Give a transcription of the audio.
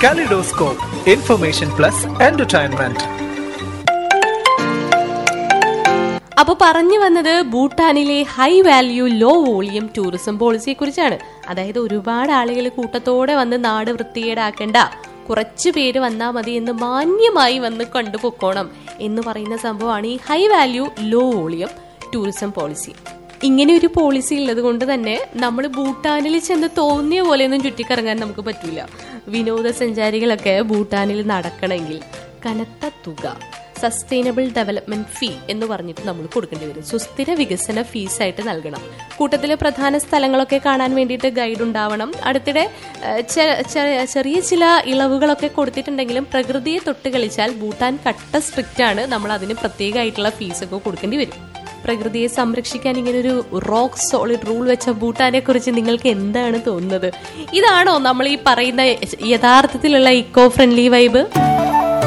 Kaleidoscope, information plus entertainment. അപ്പോൾ പറഞ്ഞു വന്നത് ഭൂട്ടാനിലെ high value low volume tourism പോളിസിയെ കുറിച്ചാണ് അതായത് ഒരുപാട് ആളുകൾ കൂട്ടത്തോടെ വന്ന് നാട് വൃത്തികേടാക്കേണ്ട കുറച്ചു പേര് വന്നാൽ മതി എന്ന് മാന്യമായി വന്ന് കണ്ടുപൊക്കോണം എന്ന് പറയുന്ന സംഭവമാണ് ഈ high value low volume tourism policy ഇങ്ങനെ ഒരു പോളിസി ഉള്ളത് കൊണ്ട് തന്നെ നമ്മൾ ഭൂട്ടാനിൽ ചെന്ന് തോന്നിയ പോലെയൊന്നും ചുറ്റിക്കറങ്ങാൻ നമുക്ക് പറ്റില്ല വിനോദസഞ്ചാരികളൊക്കെ ഭൂട്ടാനിൽ നടക്കണമെങ്കിൽ കനത്ത തുക സസ്റ്റൈനബിൾ ഡെവലപ്മെന്റ് ഫീ എന്ന് പറഞ്ഞിട്ട് നമ്മൾ കൊടുക്കേണ്ടി വരും സുസ്ഥിര വികസന ഫീസായിട്ട് നൽകണം കൂട്ടത്തിലെ പ്രധാന സ്ഥലങ്ങളൊക്കെ കാണാൻ വേണ്ടിയിട്ട് ഗൈഡ് ഉണ്ടാവണം അടുത്തിടെ ഏഹ്, ചെ- ചെ- ചെറിയ ചില ഇളവുകളൊക്കെ കൊടുത്തിട്ടുണ്ടെങ്കിലും പ്രകൃതിയെ തൊട്ട് കളിച്ചാൽ ഭൂട്ടാൻ കട്ട സ്ട്രിക്റ്റ് ആണ് നമ്മൾ അതിന് പ്രത്യേകമായിട്ടുള്ള ഫീസൊക്കെ കൊടുക്കേണ്ടി വരും പ്രകൃതിയെ സംരക്ഷിക്കാൻ ഇങ്ങനെ ഒരു റോക്ക് സോളിഡ് റൂൾ വെച്ച ഭൂട്ടാനെ കുറിച്ച് നിങ്ങൾക്ക് എന്താണ് തോന്നുന്നത് ഇതാണോ നമ്മൾ ഈ പറയുന്ന യഥാർത്ഥത്തിലുള്ള ഇക്കോ ഫ്രണ്ട്ലി വൈബ്